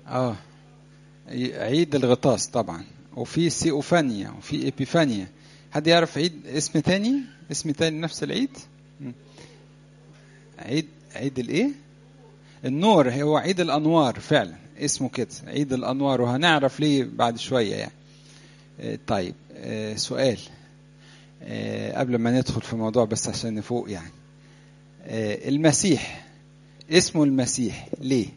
اه عيد الغطاس طبعا وفي سيوفانيا وفي ايبيفانيا حد يعرف عيد اسم تاني اسم تاني نفس العيد م. عيد عيد الايه النور هو عيد الانوار فعلا اسمه كده عيد الانوار وهنعرف ليه بعد شويه يعني آه، طيب آه، سؤال آه، قبل ما ندخل في الموضوع بس عشان نفوق يعني آه، المسيح اسمه المسيح ليه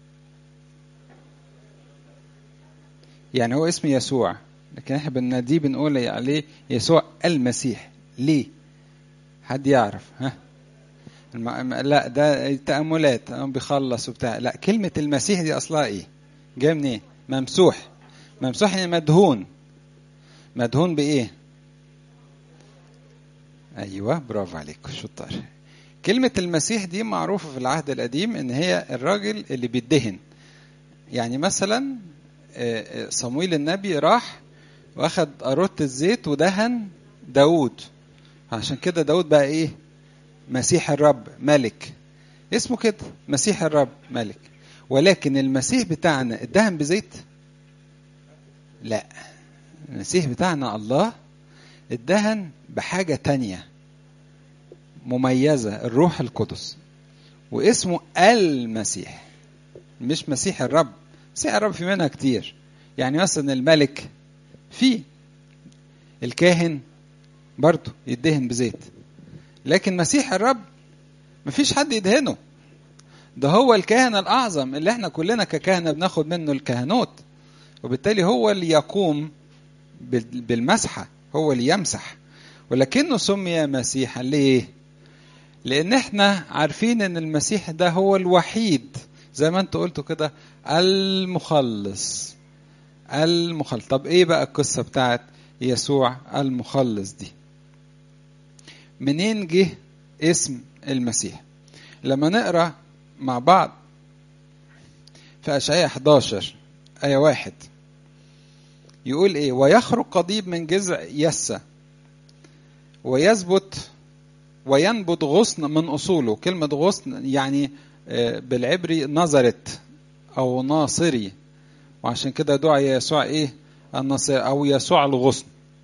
يعني هو اسم يسوع لكن احنا بناديه بنقول عليه يسوع المسيح ليه حد يعرف ها الم... لا ده تأملات أنا بيخلص وبتاع لا كلمة المسيح دي أصلها إيه جاي منين إيه؟ ممسوح ممسوح يعني مدهون مدهون بإيه أيوة برافو عليك شطار كلمة المسيح دي معروفة في العهد القديم إن هي الراجل اللي بيدهن يعني مثلا صمويل النبي راح واخد قارورة الزيت ودهن داود عشان كده داود بقى ايه مسيح الرب ملك اسمه كده مسيح الرب ملك ولكن المسيح بتاعنا اتدهن بزيت لا المسيح بتاعنا الله اتدهن بحاجة تانية مميزة الروح القدس واسمه المسيح مش مسيح الرب مسيح الرب في منها كتير يعني مثلا الملك فيه الكاهن برضه يدهن بزيت لكن مسيح الرب مفيش حد يدهنه ده هو الكاهن الأعظم اللي احنا كلنا ككهنة بناخد منه الكهنوت وبالتالي هو اللي يقوم بالمسحة هو اللي يمسح ولكنه سمي مسيحا ليه؟ لأن احنا عارفين ان المسيح ده هو الوحيد زي ما انتوا قلتوا كده المخلص المخلص طب ايه بقى القصة بتاعت يسوع المخلص دي منين جه اسم المسيح لما نقرا مع بعض في اشعياء 11 آية واحد يقول ايه ويخرج قضيب من جذع يسى ويثبت وينبت غصن من اصوله كلمة غصن يعني بالعبري نظرت او ناصري وعشان كده دعا يسوع ايه الناصر او يسوع الغصن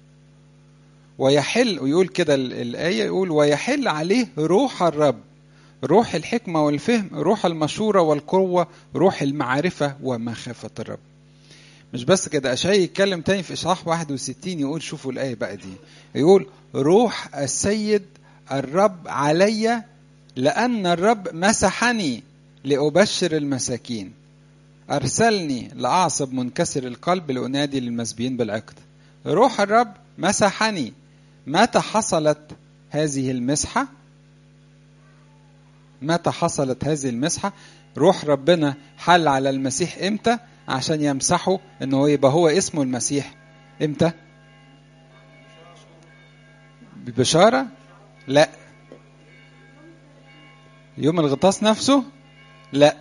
ويحل ويقول كده الآية يقول ويحل عليه روح الرب روح الحكمة والفهم روح المشورة والقوة روح المعرفة ومخافة الرب مش بس كده أشعي يتكلم تاني في إصحاح 61 يقول شوفوا الآية بقى دي يقول روح السيد الرب علي لأن الرب مسحني لأبشر المساكين أرسلني لأعصب منكسر القلب لأنادي للمسبيين بالعقد روح الرب مسحني متى حصلت هذه المسحة متى حصلت هذه المسحة روح ربنا حل على المسيح امتى عشان يمسحه ان هو يبقى هو اسمه المسيح امتى ببشارة لا يوم الغطاس نفسه لا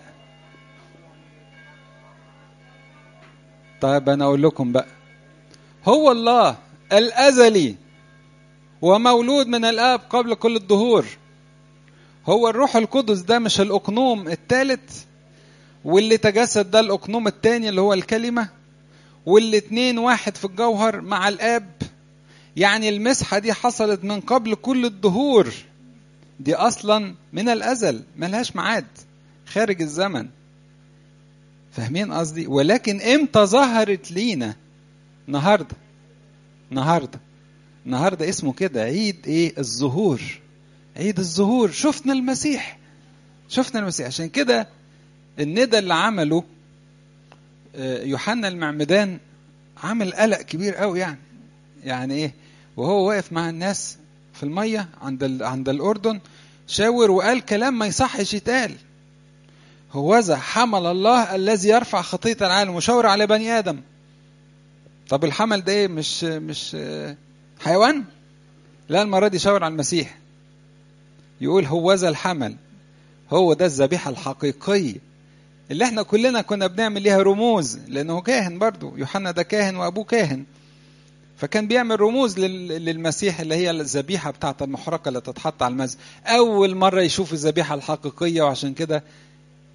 طيب انا اقول لكم بقى هو الله الازلي ومولود من الاب قبل كل الدهور هو الروح القدس ده مش الاقنوم الثالث واللي تجسد ده الاقنوم الثاني اللي هو الكلمه والاتنين واحد في الجوهر مع الاب يعني المسحه دي حصلت من قبل كل الدهور دي اصلا من الازل ملهاش ميعاد خارج الزمن فاهمين قصدي ولكن امتى ظهرت لينا النهارده النهارده النهارده اسمه كده عيد ايه الظهور عيد الظهور شفنا المسيح شفنا المسيح عشان كده الندى اللي عمله يوحنا المعمدان عمل قلق كبير قوي يعني يعني ايه وهو واقف مع الناس في الميه عند عند الاردن شاور وقال كلام ما يصحش يتقال هوذا حمل الله الذي يرفع خطيه العالم وشاور على بني ادم طب الحمل ده ايه مش مش حيوان لا المره دي شاور على المسيح يقول هوذا الحمل هو ده الذبيحه الحقيقيه اللي احنا كلنا كنا بنعمل ليها رموز لانه كاهن برضو يوحنا ده كاهن وابوه كاهن فكان بيعمل رموز للمسيح اللي هي الذبيحه بتاعه المحرقه اللي تتحط على المذبح اول مره يشوف الذبيحه الحقيقيه وعشان كده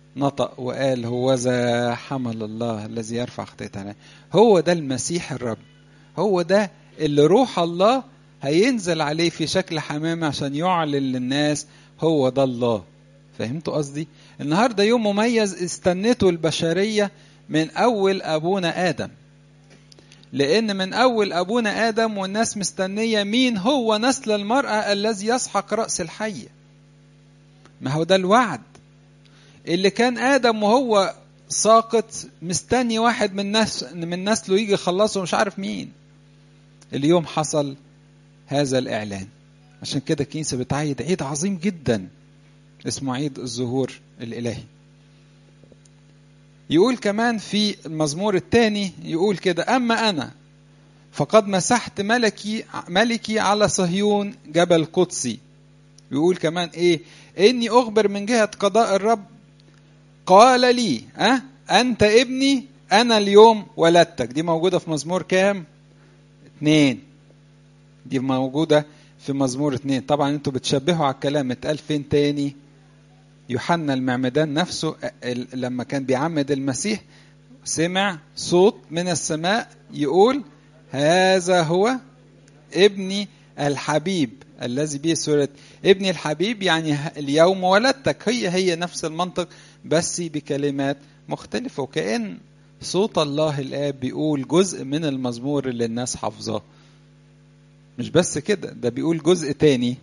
نطق وقال هو ذا حمل الله الذي يرفع خطيئتنا هو ده المسيح الرب هو ده اللي روح الله هينزل عليه في شكل حمامة عشان يعلن للناس هو ده الله فهمتوا قصدي النهارده يوم مميز استنته البشرية من أول أبونا آدم لأن من أول أبونا آدم والناس مستنية مين هو نسل المرأة الذي يسحق رأس الحية ما هو ده الوعد اللي كان آدم وهو ساقط مستني واحد من نس من نسله يجي يخلصه مش عارف مين اليوم حصل هذا الإعلان عشان كده الكنيسة بتعيد عيد عظيم جدا اسمه عيد الظهور الإلهي يقول كمان في المزمور الثاني يقول كده أما أنا فقد مسحت ملكي ملكي على صهيون جبل قدسي يقول كمان إيه إني أخبر من جهة قضاء الرب قال لي أه أنت ابني أنا اليوم ولدتك دي موجودة في مزمور كام اتنين دي موجودة في مزمور اتنين طبعا انتوا بتشبهوا على الكلام اتقال فين تاني يوحنا المعمدان نفسه لما كان بيعمد المسيح سمع صوت من السماء يقول هذا هو ابني الحبيب الذي به سورة ابني الحبيب يعني اليوم ولدتك هي هي نفس المنطق بس بكلمات مختلفة وكأن صوت الله الآب بيقول جزء من المزمور اللي الناس حافظاه مش بس كده ده بيقول جزء تاني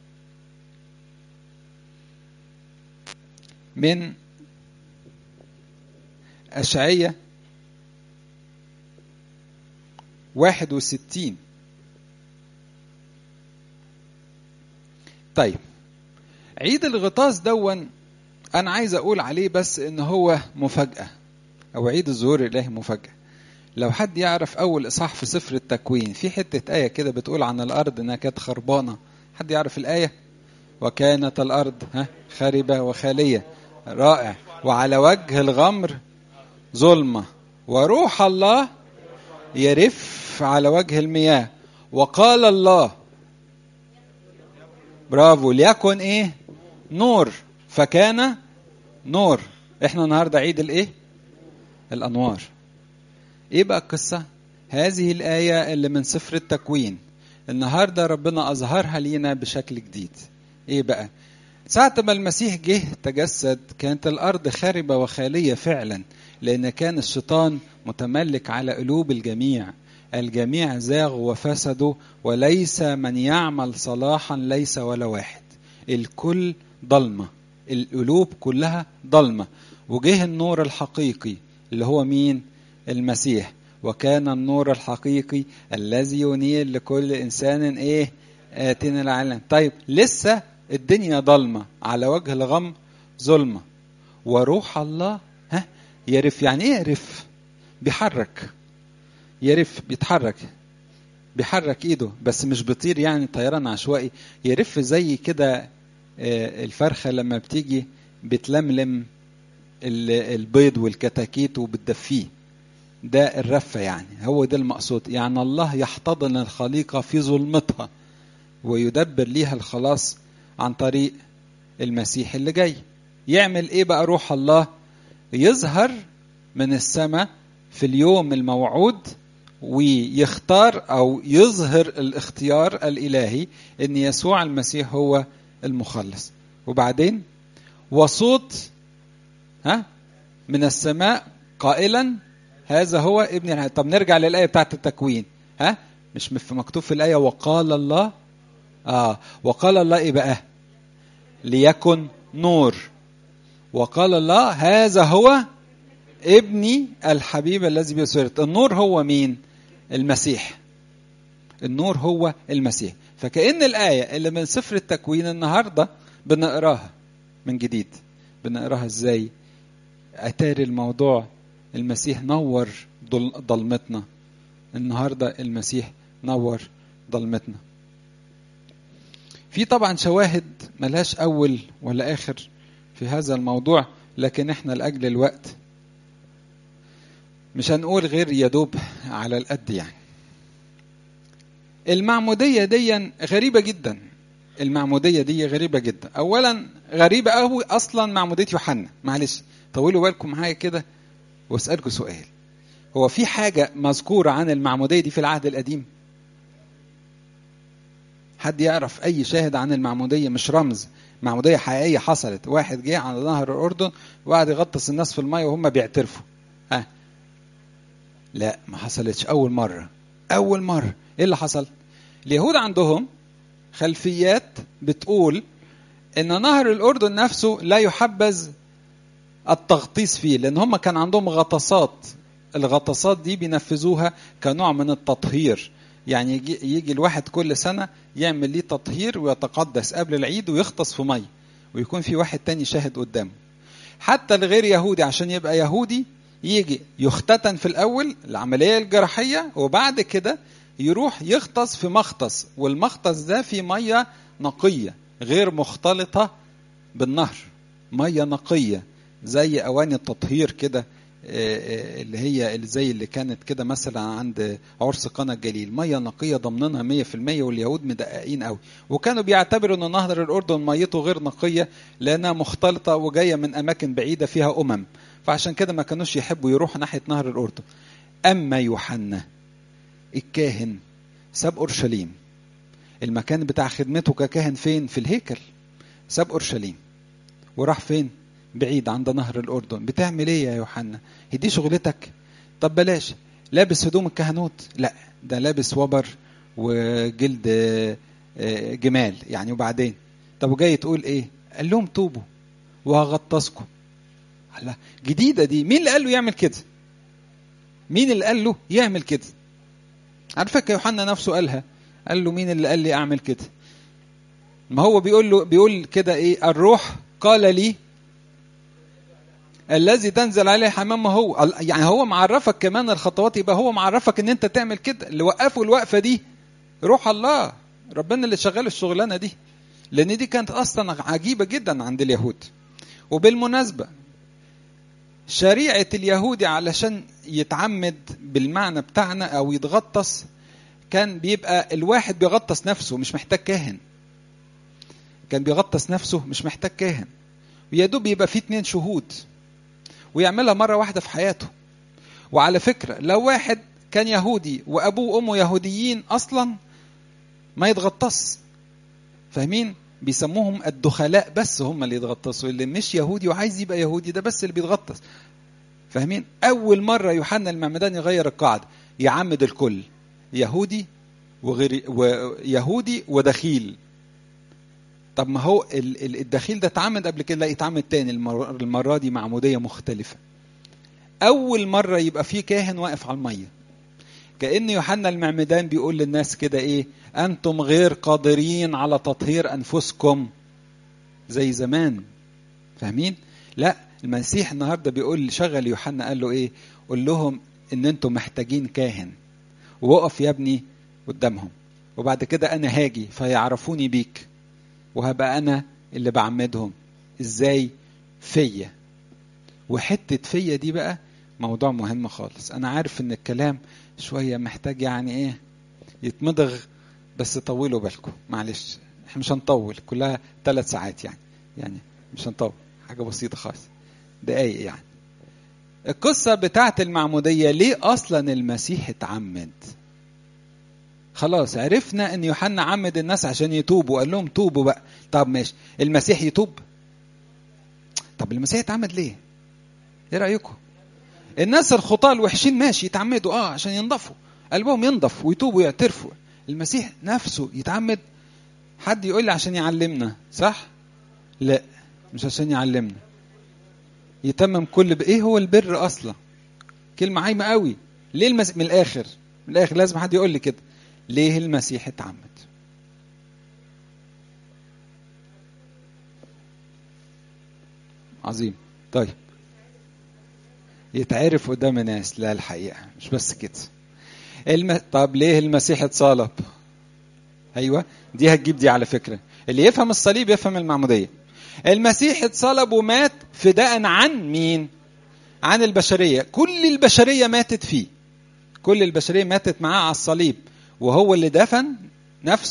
من أشعية واحد وستين طيب عيد الغطاس دون أنا عايز أقول عليه بس إن هو مفاجأة أو عيد الظهور الإلهي مفاجأة لو حد يعرف أول إصحاح في سفر التكوين في حتة آية كده بتقول عن الأرض إنها كانت خربانة حد يعرف الآية وكانت الأرض ها خربة وخالية رائع وعلى وجه الغمر ظلمة وروح الله يرف على وجه المياه وقال الله برافو ليكن ايه نور فكان نور احنا النهارده عيد الايه الانوار ايه بقى القصه هذه الايه اللي من سفر التكوين النهارده ربنا اظهرها لينا بشكل جديد ايه بقى ساعة ما المسيح جه تجسد كانت الأرض خاربة وخالية فعلا لأن كان الشيطان متملك على قلوب الجميع الجميع زاغوا وفسدوا وليس من يعمل صلاحا ليس ولا واحد الكل ضلمة القلوب كلها ضلمة وجه النور الحقيقي اللي هو مين المسيح وكان النور الحقيقي الذي ينير لكل إنسان إيه آتنا العالم طيب لسه الدنيا ضلمة على وجه الغم ظلمة وروح الله ها يرف يعني ايه يرف بيحرك يرف بيتحرك بيحرك ايده بس مش بيطير يعني طيران عشوائي يرف زي كده الفرخة لما بتيجي بتلملم البيض والكتاكيت وبتدفيه ده الرفة يعني هو ده المقصود يعني الله يحتضن الخليقة في ظلمتها ويدبر ليها الخلاص عن طريق المسيح اللي جاي يعمل ايه بقى روح الله يظهر من السماء في اليوم الموعود ويختار او يظهر الاختيار الالهي ان يسوع المسيح هو المخلص وبعدين وصوت ها من السماء قائلا هذا هو ابن الحي. طب نرجع للايه بتاعت التكوين ها مش مكتوب في الايه وقال الله اه وقال الله ايه بقى ليكن نور وقال الله هذا هو ابني الحبيب الذي بسرت النور هو مين المسيح النور هو المسيح فكأن الآية اللي من سفر التكوين النهاردة بنقراها من جديد بنقراها ازاي أتاري الموضوع المسيح نور ضلمتنا النهاردة المسيح نور ضلمتنا في طبعا شواهد ملهاش أول ولا آخر في هذا الموضوع لكن احنا لأجل الوقت مش هنقول غير يدوب على القد يعني المعمودية دي غريبة جدا المعمودية دي غريبة جدا أولا غريبة قوي أصلا معمودية يوحنا معلش طولوا بالكم معايا كده واسألكم سؤال هو في حاجة مذكورة عن المعمودية دي في العهد القديم حد يعرف أي شاهد عن المعمودية مش رمز معمودية حقيقية حصلت واحد جه على نهر الأردن وقعد يغطس الناس في المية وهم بيعترفوا ها لا ما حصلتش أول مرة أول مرة إيه اللي حصل اليهود عندهم خلفيات بتقول ان نهر الاردن نفسه لا يحبذ التغطيس فيه لان هم كان عندهم غطاسات الغطاسات دي بينفذوها كنوع من التطهير يعني يجي, يجي الواحد كل سنه يعمل ليه تطهير ويتقدس قبل العيد ويغطس في ميه ويكون في واحد تاني شاهد قدامه حتى الغير يهودي عشان يبقى يهودي يجي يختتن في الاول العمليه الجراحيه وبعد كده يروح يغطس في مغطس والمغطس ده في ميه نقيه غير مختلطه بالنهر ميه نقيه زي اواني التطهير كده اللي هي اللي زي اللي كانت كده مثلا عند عرس قنا الجليل ميه نقيه ضمنها 100% واليهود مدققين قوي وكانوا بيعتبروا ان نهر الاردن ميته غير نقيه لانها مختلطه وجايه من اماكن بعيده فيها امم فعشان كده ما كانوش يحبوا يروحوا ناحيه نهر الاردن اما يوحنا الكاهن ساب اورشليم المكان بتاع خدمته ككاهن فين في الهيكل ساب اورشليم وراح فين بعيد عند نهر الاردن بتعمل ايه يا يوحنا هي دي شغلتك طب بلاش لابس هدوم الكهنوت لا ده لابس وبر وجلد جمال يعني وبعدين طب وجاي تقول ايه قال لهم توبوا وهغطسكم الله جديده دي مين اللي قال له يعمل كده مين اللي قال له يعمل كده على فكره يوحنا نفسه قالها قال له مين اللي قال لي اعمل كده ما هو بيقول له بيقول كده ايه الروح قال لي الذي تنزل عليه حمام هو يعني هو معرفك كمان الخطوات يبقى هو معرفك ان انت تعمل كده اللي وقفوا الوقفه دي روح الله ربنا اللي شغال الشغلانه دي لان دي كانت اصلا عجيبه جدا عند اليهود وبالمناسبه شريعه اليهودي علشان يتعمد بالمعنى بتاعنا او يتغطس كان بيبقى الواحد بيغطس نفسه مش محتاج كاهن كان بيغطس نفسه مش محتاج كاهن ويا دوب يبقى فيه اتنين شهود ويعملها مرة واحدة في حياته وعلى فكرة لو واحد كان يهودي وأبوه وأمه يهوديين أصلا ما يتغطس فاهمين بيسموهم الدخلاء بس هم اللي يتغطسوا اللي مش يهودي وعايز يبقى يهودي ده بس اللي بيتغطس فاهمين أول مرة يوحنا المعمدان يغير القاعدة يعمد الكل يهودي وغير ويهودي ودخيل طب ما هو الدخيل ده اتعمد قبل كده لا يتعمد تاني المرة دي معمودية مختلفة أول مرة يبقى في كاهن واقف على المية كأن يوحنا المعمدان بيقول للناس كده إيه أنتم غير قادرين على تطهير أنفسكم زي زمان فاهمين؟ لا المسيح النهارده بيقول شغل يوحنا قال له إيه؟ قول لهم إن أنتم محتاجين كاهن وقف يا ابني قدامهم وبعد كده أنا هاجي فيعرفوني بيك وهبقى انا اللي بعمدهم ازاي فيا وحته فيا دي بقى موضوع مهم خالص انا عارف ان الكلام شويه محتاج يعني ايه يتمضغ بس طولوا بالكم معلش احنا مش هنطول كلها ثلاث ساعات يعني يعني مش هنطول حاجه بسيطه خالص دقايق يعني القصه بتاعت المعموديه ليه اصلا المسيح اتعمد خلاص عرفنا ان يوحنا عمد الناس عشان يتوبوا قال لهم توبوا بقى طب ماشي المسيح يتوب طب المسيح يتعمد ليه ايه رايكم الناس الخطاة الوحشين ماشي يتعمدوا اه عشان ينضفوا قلبهم ينضف ويتوبوا ويعترفوا المسيح نفسه يتعمد حد يقول لي عشان يعلمنا صح لا مش عشان يعلمنا يتمم كل ب... ايه هو البر اصلا كلمه عايمه قوي ليه المس... من الاخر من الاخر لازم حد يقول لي كده ليه المسيح اتعمد عظيم طيب يتعرف قدام الناس لا الحقيقة مش بس كده الم... طب ليه المسيح اتصلب ايوه دي هتجيب دي على فكرة اللي يفهم الصليب يفهم المعمودية المسيح اتصلب ومات فداء عن مين عن البشرية كل البشرية ماتت فيه كل البشرية ماتت معاه على الصليب وهو اللي دفن نفسه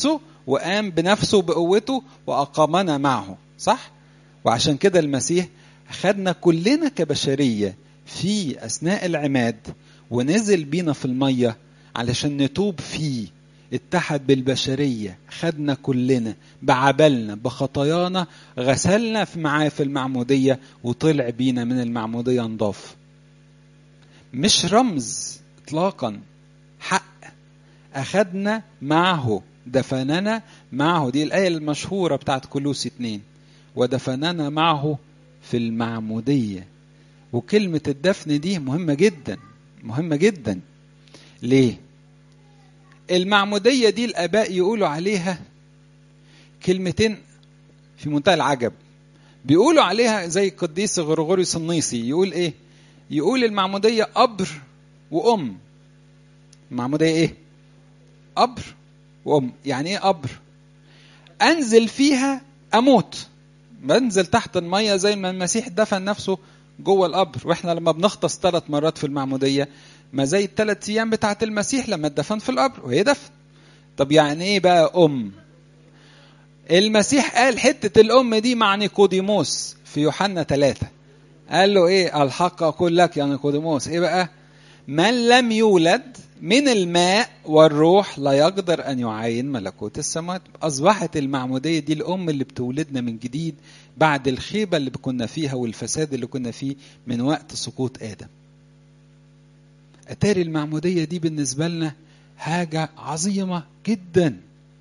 وقام بنفسه بقوته وأقامنا معه صح؟ وعشان كده المسيح خدنا كلنا كبشرية في أثناء العماد ونزل بينا في المية علشان نتوب فيه اتحد بالبشرية خدنا كلنا بعبلنا بخطايانا غسلنا في معاه في المعمودية وطلع بينا من المعمودية نضاف مش رمز اطلاقا حق اخدنا معه دفننا معه دي الايه المشهوره بتاعت كلوس اتنين ودفننا معه في المعموديه وكلمه الدفن دي مهمه جدا مهمه جدا ليه المعموديه دي الاباء يقولوا عليها كلمتين في منتهى العجب بيقولوا عليها زي القديس غرغوريوس النيسي يقول ايه يقول المعموديه قبر وام المعموديه ايه قبر وام يعني ايه قبر انزل فيها اموت بنزل تحت الميه زي ما المسيح دفن نفسه جوه القبر واحنا لما بنغطس ثلاث مرات في المعموديه ما زي الثلاث ايام بتاعه المسيح لما اتدفن في القبر وهي دفن طب يعني ايه بقى ام المسيح قال حته الام دي مع نيقوديموس في يوحنا ثلاثة قال له ايه الحق اقول لك يا نيقوديموس ايه بقى من لم يولد من الماء والروح لا يقدر ان يعاين ملكوت السماوات اصبحت المعموديه دي الام اللي بتولدنا من جديد بعد الخيبه اللي كنا فيها والفساد اللي كنا فيه من وقت سقوط ادم اتاري المعموديه دي بالنسبه لنا حاجه عظيمه جدا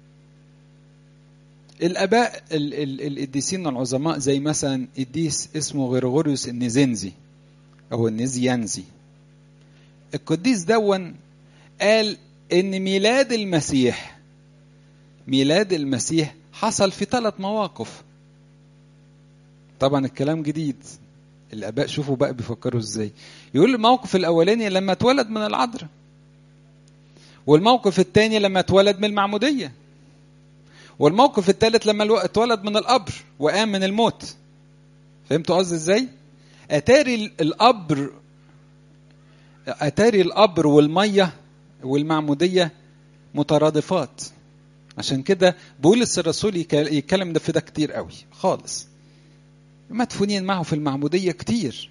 الاباء القديسين العظماء زي مثلا قديس اسمه غرغوريوس النيزنزي او النيزيانزي القديس دون قال ان ميلاد المسيح ميلاد المسيح حصل في ثلاث مواقف طبعا الكلام جديد الاباء شوفوا بقى بيفكروا ازاي يقول الموقف الاولاني لما اتولد من العذراء والموقف الثاني لما اتولد من المعموديه والموقف الثالث لما اتولد من القبر وقام من الموت فهمتوا قصدي ازاي اتاري القبر اتاري القبر والميه والمعموديه مترادفات عشان كده بولس الرسول يتكلم ده في ده كتير قوي خالص مدفونين معه في المعموديه كتير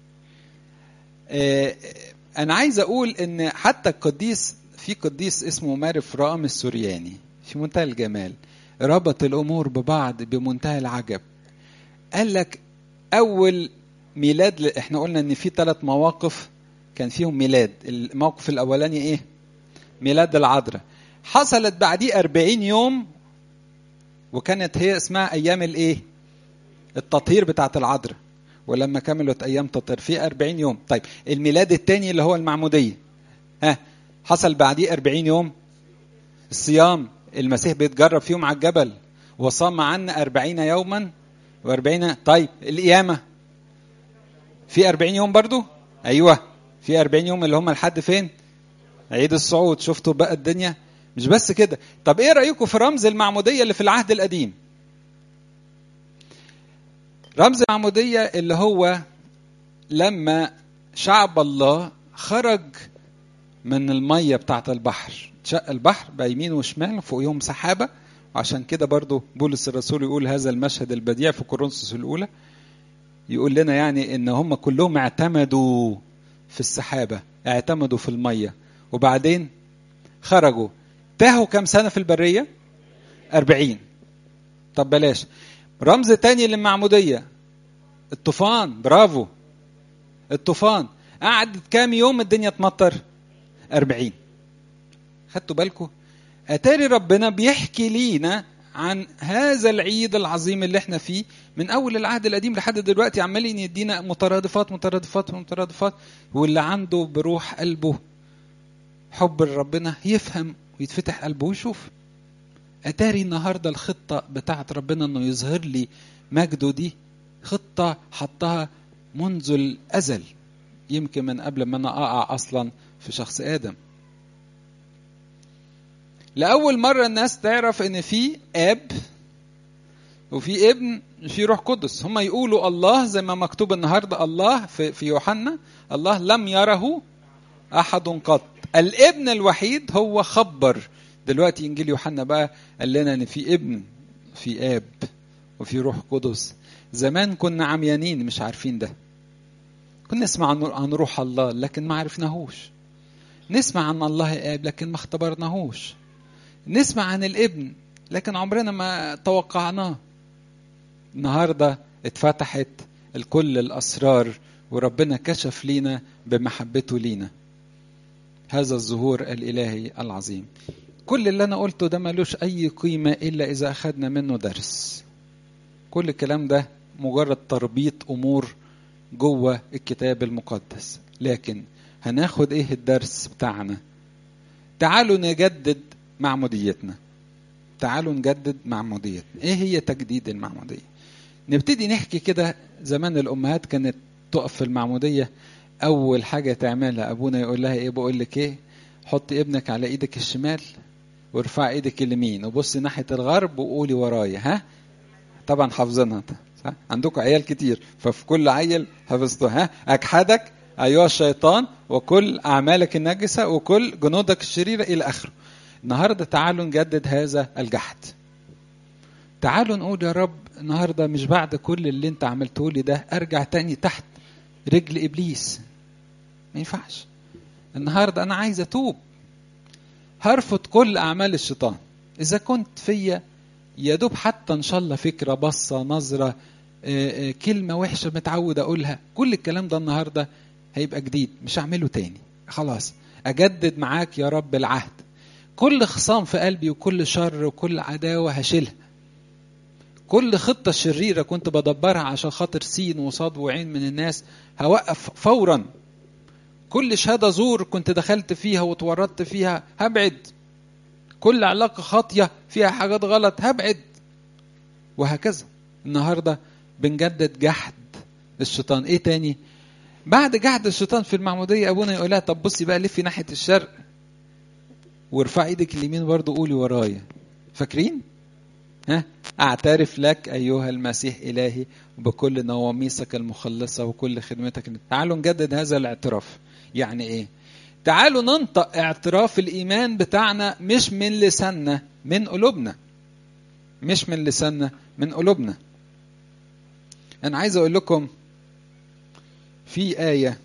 آه انا عايز اقول ان حتى القديس في قديس اسمه مارف رام السورياني في منتهى الجمال ربط الامور ببعض بمنتهى العجب قال لك اول ميلاد احنا قلنا ان في ثلاث مواقف كان فيهم ميلاد الموقف الاولاني ايه ميلاد العذراء حصلت بعديه أربعين يوم وكانت هي اسمها ايام الايه التطهير بتاعت العذراء ولما كملت ايام تطهير في أربعين يوم طيب الميلاد الثاني اللي هو المعموديه ها حصل بعديه أربعين يوم الصيام المسيح بيتجرب فيهم على الجبل وصام عنا أربعين يوما وأربعين طيب القيامة في أربعين يوم برضو أيوة في أربعين يوم اللي هم لحد فين عيد الصعود شفتوا بقى الدنيا مش بس كده طب ايه رأيكم في رمز المعمودية اللي في العهد القديم رمز المعمودية اللي هو لما شعب الله خرج من المية بتاعة البحر شق البحر بقى يمين وشمال فوقيهم سحابة وعشان كده برضو بولس الرسول يقول هذا المشهد البديع في كورنثوس الأولى يقول لنا يعني ان هم كلهم اعتمدوا في السحابة اعتمدوا في المية وبعدين خرجوا تاهوا كم سنة في البرية أربعين طب بلاش رمز تاني للمعمودية الطوفان برافو الطوفان قعدت كام يوم الدنيا تمطر أربعين خدتوا بالكم أتاري ربنا بيحكي لينا عن هذا العيد العظيم اللي احنا فيه من اول العهد القديم لحد دلوقتي عمالين يدينا مترادفات مترادفات مترادفات واللي عنده بروح قلبه حب لربنا يفهم ويتفتح قلبه ويشوف اتاري النهارده الخطه بتاعت ربنا انه يظهر لي مجده دي خطه حطها منذ الازل يمكن من قبل ما انا اقع اصلا في شخص ادم لأول مرة الناس تعرف إن في آب وفي ابن في روح قدس هم يقولوا الله زي ما مكتوب النهاردة الله في, في يوحنا الله لم يره أحد قط الابن الوحيد هو خبر دلوقتي انجيل يوحنا بقى قال لنا ان في ابن في اب وفي روح قدس زمان كنا عميانين مش عارفين ده كنا نسمع عن عن روح الله لكن ما عرفناهوش نسمع عن الله اب لكن ما اختبرناهوش نسمع عن الابن لكن عمرنا ما توقعناه النهارده اتفتحت الكل الاسرار وربنا كشف لينا بمحبته لينا هذا الظهور الالهي العظيم كل اللي انا قلته ده ملوش اي قيمه الا اذا اخذنا منه درس كل الكلام ده مجرد تربيط امور جوه الكتاب المقدس لكن هناخد ايه الدرس بتاعنا تعالوا نجدد معموديتنا تعالوا نجدد معموديتنا ايه هي تجديد المعموديه نبتدي نحكي كده زمان الامهات كانت تقف في المعموديه اول حاجه تعملها ابونا يقول لها ايه بقول لك ايه حطي ابنك على ايدك الشمال وارفع ايدك اليمين وبصي ناحيه الغرب وقولي ورايا ها طبعا حافظينها صح عندكم عيال كتير ففي كل عيل حفظتوها ها اجحدك ايها الشيطان وكل اعمالك النجسه وكل جنودك الشريره الى اخره النهارده تعالوا نجدد هذا الجحد تعالوا نقول يا رب النهارده مش بعد كل اللي انت عملته لي ده ارجع تاني تحت رجل ابليس ما ينفعش النهارده انا عايز اتوب هرفض كل اعمال الشيطان اذا كنت فيا يا دوب حتى ان شاء الله فكره بصه نظره آه، آه، كلمه وحشه متعود اقولها كل الكلام ده النهارده هيبقى جديد مش هعمله تاني خلاص اجدد معاك يا رب العهد كل خصام في قلبي وكل شر وكل عداوه هشيلها كل خطه شريره كنت بدبرها عشان خاطر سين وصاد وعين من الناس هوقف فورا كل شهاده زور كنت دخلت فيها وتورطت فيها هبعد كل علاقه خاطيه فيها حاجات غلط هبعد وهكذا النهارده بنجدد جحد الشيطان ايه تاني بعد جحد الشيطان في المعموديه ابونا يقول لها طب بصي بقى لفي ناحيه الشرق وارفعي ايدك اليمين برضو قولي ورايا فاكرين ها اعترف لك ايها المسيح الهي بكل نواميسك المخلصه وكل خدمتك تعالوا نجدد هذا الاعتراف يعني ايه تعالوا ننطق اعتراف الايمان بتاعنا مش من لساننا من قلوبنا مش من لساننا من قلوبنا انا عايز اقول لكم في آية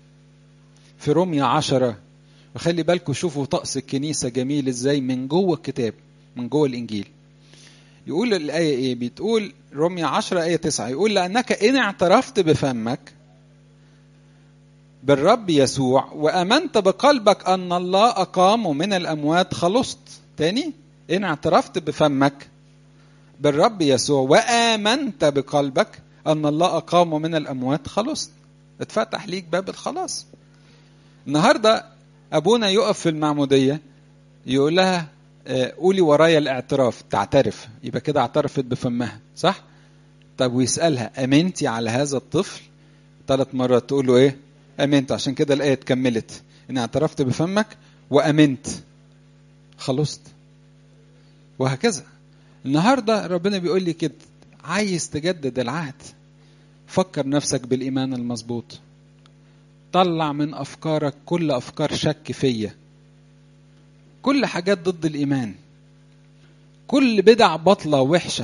في روميا عشرة وخلي بالكم شوفوا طقس الكنيسة جميل ازاي من جوه الكتاب من جوه الإنجيل يقول الآية إيه بتقول روميا عشرة آية تسعة يقول لأنك إن اعترفت بفمك بالرب يسوع وأمنت بقلبك أن الله أقامه من الأموات خلصت تاني إن اعترفت بفمك بالرب يسوع وآمنت بقلبك أن الله أقامه من الأموات خلصت اتفتح ليك باب الخلاص النهاردة أبونا يقف في المعمودية يقول لها آه، قولي ورايا الاعتراف تعترف يبقى كده اعترفت بفمها صح طب ويسألها أمنتي على هذا الطفل ثلاث مرات تقول له ايه أمنت عشان كده الآية اتكملت إن اعترفت بفمك وأمنت خلصت وهكذا النهارده ربنا بيقول لي كده عايز تجدد العهد فكر نفسك بالإيمان المظبوط طلع من أفكارك كل أفكار شك فيا كل حاجات ضد الإيمان كل بدع بطلة وحشة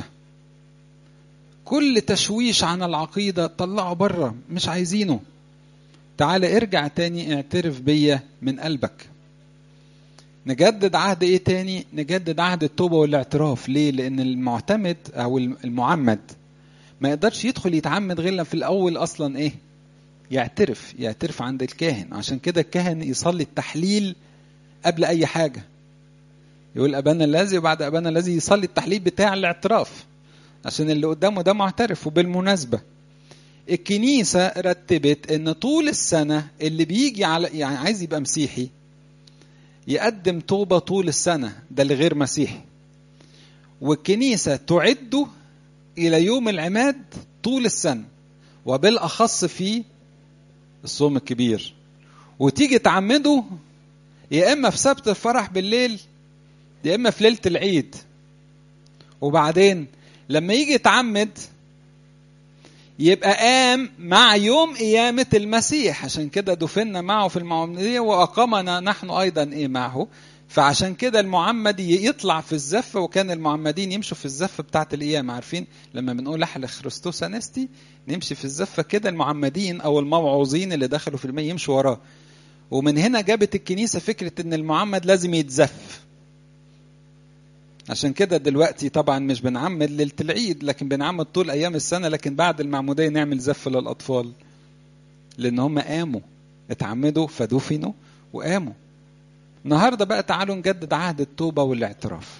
كل تشويش عن العقيدة طلعه بره مش عايزينه تعال ارجع تاني اعترف بيا من قلبك نجدد عهد ايه تاني نجدد عهد التوبة والاعتراف ليه لان المعتمد او المعمد ما يقدرش يدخل يتعمد غير في الاول اصلا ايه يعترف يعترف عند الكاهن عشان كده الكاهن يصلي التحليل قبل اي حاجه يقول ابانا الذي وبعد ابانا الذي يصلي التحليل بتاع الاعتراف عشان اللي قدامه ده معترف وبالمناسبه الكنيسه رتبت ان طول السنه اللي بيجي على يعني عايز يبقى مسيحي يقدم توبه طول السنه ده اللي غير مسيحي والكنيسه تعده الى يوم العماد طول السنه وبالاخص في الصوم الكبير وتيجي تعمده يا اما في سبت الفرح بالليل يا اما في ليله العيد وبعدين لما يجي يتعمد يبقى قام مع يوم قيامة المسيح عشان كده دفنا معه في المعمودية وأقامنا نحن أيضا إيه معه فعشان كده المعمد يطلع في الزفة وكان المعمدين يمشوا في الزفة بتاعت القيامة عارفين لما بنقول أحلى خريستوس أنستي نمشي في الزفة كده المعمدين أو الموعوظين اللي دخلوا في المية يمشوا وراه ومن هنا جابت الكنيسة فكرة إن المعمد لازم يتزف عشان كده دلوقتي طبعا مش بنعمد ليلة العيد لكن بنعمد طول أيام السنة لكن بعد المعمودية نعمل زف للأطفال لأن هم قاموا اتعمدوا فدفنوا وقاموا النهارده بقى تعالوا نجدد عهد التوبه والاعتراف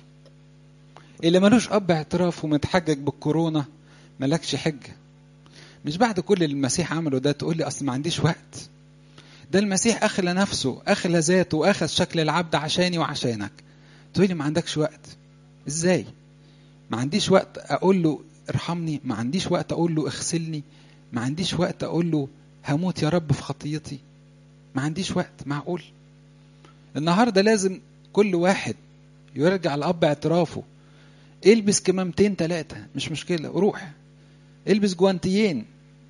اللي ملوش اب اعتراف ومتحجج بالكورونا ملكش حجه مش بعد كل اللي المسيح عمله ده تقول لي اصل ما عنديش وقت ده المسيح اخلى نفسه اخلى ذاته واخذ شكل العبد عشاني وعشانك تقول لي ما عندكش وقت ازاي ما عنديش وقت اقول له ارحمني ما عنديش وقت اقول له اغسلني ما عنديش وقت اقول له هموت يا رب في خطيتي ما عنديش وقت معقول النهارده لازم كل واحد يرجع لأب اعترافه البس كمامتين ثلاثة مش مشكلة روح البس جوانتيين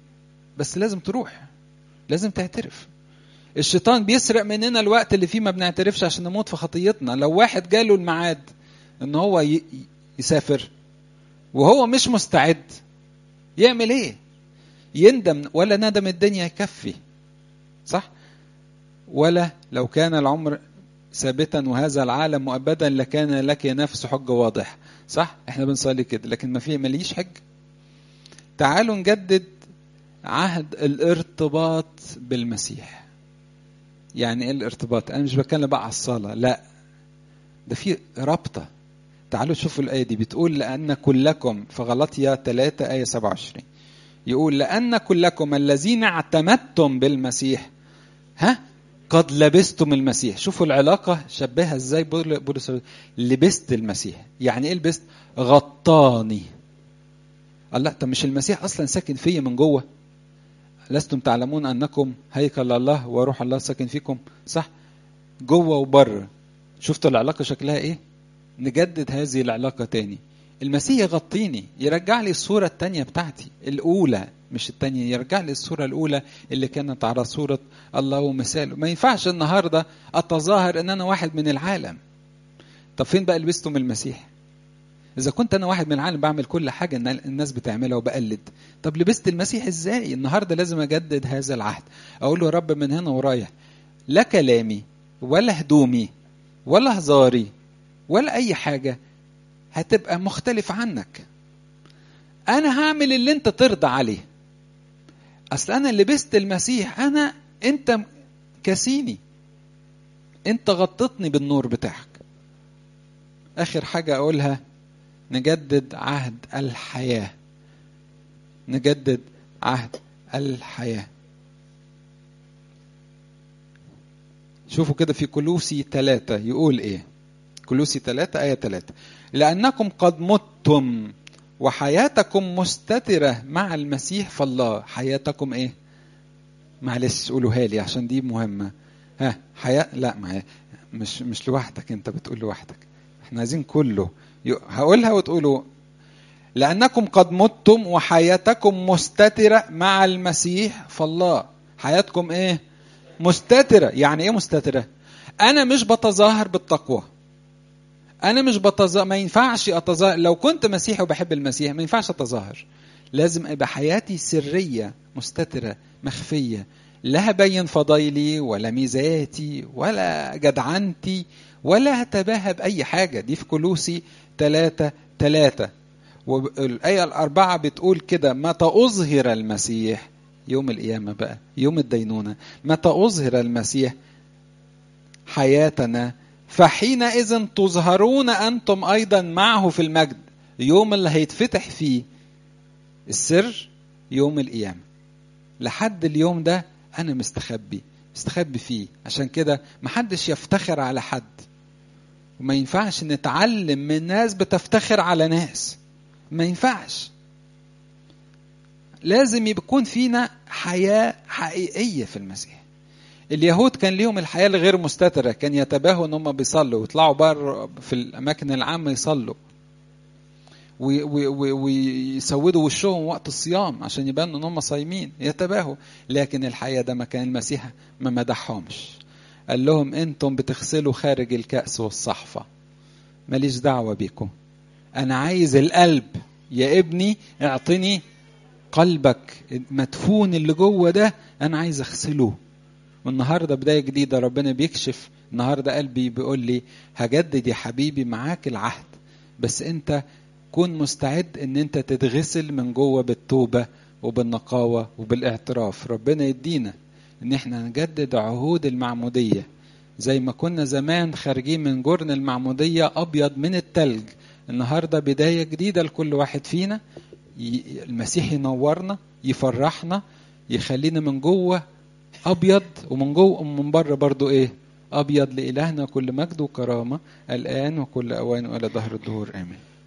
بس لازم تروح لازم تعترف الشيطان بيسرق مننا الوقت اللي فيه ما بنعترفش عشان نموت في خطيتنا لو واحد جاله الميعاد ان هو يسافر وهو مش مستعد يعمل ايه يندم ولا ندم الدنيا يكفي صح ولا لو كان العمر ثابتا وهذا العالم مؤبدا لكان لك يا نفس حجه واضح صح احنا بنصلي كده لكن ما فيه ماليش حج تعالوا نجدد عهد الارتباط بالمسيح يعني ايه الارتباط انا مش بتكلم بقى على الصلاه لا ده في رابطه تعالوا شوفوا الايه دي بتقول لان كلكم في غلطيا 3 ايه 27 يقول لان كلكم الذين اعتمدتم بالمسيح ها قد لبستم المسيح شوفوا العلاقة شبهها ازاي بولس لبست المسيح يعني ايه لبست غطاني الله طب مش المسيح اصلا ساكن فيا من جوه لستم تعلمون انكم هيكل الله وروح الله ساكن فيكم صح جوه وبره شفتوا العلاقة شكلها ايه نجدد هذه العلاقة تاني المسيح يغطيني يرجع لي الصورة التانية بتاعتي الأولى مش التانية يرجع لي الصورة الأولى اللي كانت على صورة الله ومثاله ما ينفعش النهاردة أتظاهر أن أنا واحد من العالم طب فين بقى لبستم المسيح إذا كنت أنا واحد من العالم بعمل كل حاجة الناس بتعملها وبقلد طب لبست المسيح إزاي النهاردة لازم أجدد هذا العهد أقول له رب من هنا ورايح لا كلامي ولا هدومي ولا هزاري ولا أي حاجة هتبقى مختلف عنك انا هعمل اللي انت ترضى عليه اصل انا لبست المسيح انا انت كسيني انت غطتني بالنور بتاعك اخر حاجه اقولها نجدد عهد الحياه نجدد عهد الحياه شوفوا كده في كلوسي ثلاثة يقول ايه كلوسي ثلاثة آية ثلاثة لأنكم قد متم وحياتكم مستترة مع المسيح فالله حياتكم ايه معلش قولوها لي عشان دي مهمة ها حياة لا معايا مش مش لوحدك انت بتقول لوحدك احنا عايزين كله هقولها وتقولوا لأنكم قد متم وحياتكم مستترة مع المسيح فالله حياتكم ايه مستترة يعني ايه مستترة انا مش بتظاهر بالتقوى انا مش بتظاهر ما ينفعش اتظاهر لو كنت مسيحي وبحب المسيح ما ينفعش اتظاهر لازم يبقى حياتي سريه مستتره مخفيه لا هبين فضايلي ولا ميزاتي ولا جدعنتي ولا هتباهى بأي حاجة دي في كلوسي ثلاثة ثلاثة والآية الأربعة بتقول كده متى أظهر المسيح يوم القيامة بقى يوم الدينونة متى أظهر المسيح حياتنا فحينئذ تظهرون أنتم أيضا معه في المجد يوم اللي هيتفتح فيه السر يوم القيامة لحد اليوم ده أنا مستخبي مستخبي فيه عشان كده محدش يفتخر على حد وما ينفعش نتعلم من ناس بتفتخر على ناس ما ينفعش لازم يكون فينا حياة حقيقية في المسيح اليهود كان ليهم الحياة الغير مستترة كان يتباهوا ان هم بيصلوا ويطلعوا بره في الاماكن العامة يصلوا ويسودوا وشهم وقت الصيام عشان يبانوا ان هم صايمين يتباهوا لكن الحقيقة ده ما كان المسيح ما مدحهمش قال لهم انتم بتغسلوا خارج الكأس والصحفة ماليش دعوة بيكم انا عايز القلب يا ابني اعطني قلبك المدفون اللي جوه ده انا عايز اغسله والنهارده بدايه جديده ربنا بيكشف النهارده قلبي بيقول لي هجدد يا حبيبي معاك العهد بس انت كن مستعد ان انت تتغسل من جوه بالتوبه وبالنقاوه وبالاعتراف ربنا يدينا ان احنا نجدد عهود المعموديه زي ما كنا زمان خارجين من جرن المعموديه ابيض من التلج النهارده بدايه جديده لكل واحد فينا المسيح ينورنا يفرحنا يخلينا من جوه ابيض ومن جوه ومن بره برضو ايه ابيض لالهنا كل مجد وكرامه الان وكل اوان والى ظهر الدهور امين